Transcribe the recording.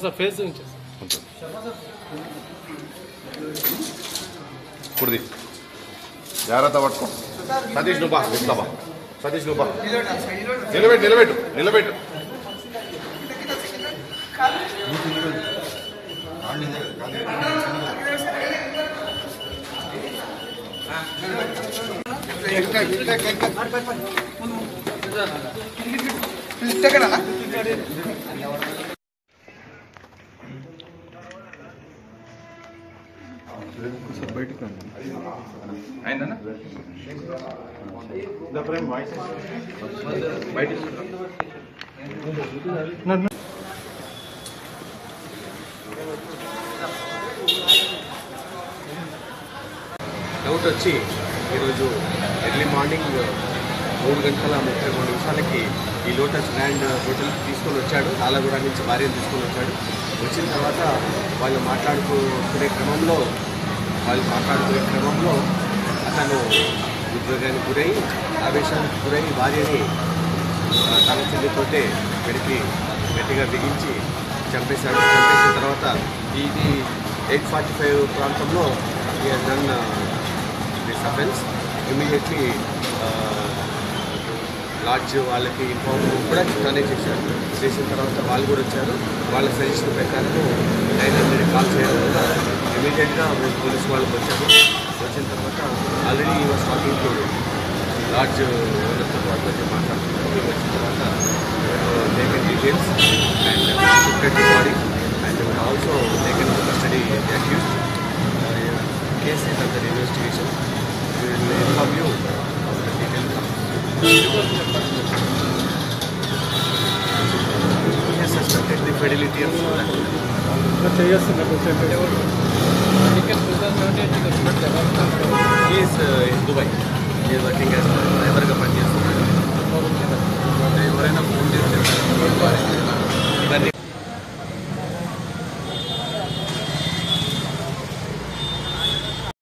Sir face నుంచి కుడిది జాగ్రత్త పట్టుకో సతీష్ నువ్వు బా ఇట్లా బా సతీష్ నువ్వు బా నిలబెట్టు నిలబెట్టు నిలబెట్టు డౌట్ వచ్చి ఈరోజు ఎర్లీ మార్నింగ్ మూడు గంటల ముప్పై మూడు నిమిషాలకి ఈ లోటస్ గ్రాండ్ హోటల్కి తీసుకొని వచ్చాడు తాళగూడ నుంచి భార్యను తీసుకొని వచ్చాడు వచ్చిన తర్వాత వాళ్ళు మాట్లాడుకునే క్రమంలో వాళ్ళు మాట్లాడుకునే క్రమంలో అతను ఉద్యోగానికి గురై ఆవేశానికి గురై భార్యని ఆ, తన చెల్లితోటే పెడికి గట్టిగా బిగించి చంపేశాడు చంపేసిన తర్వాత ఇది ఎయిట్ ఫార్టీ ఫైవ్ ప్రాంతంలో done this offence immediately lodge వాళ్ళకి ఇన్ఫార్మ్ కూడా తనే చేశారు చేసిన తర్వాత వాళ్ళు కూడా వచ్చారు వాళ్ళ సజెషన్ ప్రకారం నైన్ హండ్రెడ్ కాల్ చేయడం వల్ల ఇమీడియట్గా పోలీస్ వాళ్ళకి వచ్చారు వచ్చిన తర్వాత ఆల్రెడీ ఈ వాస్ టాకింగ్ టు లాడ్జ్ ఓనర్తో వాళ్ళతో మాట్లాడుతున్నారు వచ్చిన తర్వాత taken details and shifted to body and also taken custody accuse case is under investigation will inform you of the detail He has suspected the fidelity of that. He is uh, in Dubai. He is working as a driver గా పనిచేస్తున్నాడు ఎవరైనా phone చేసి చెప్పారు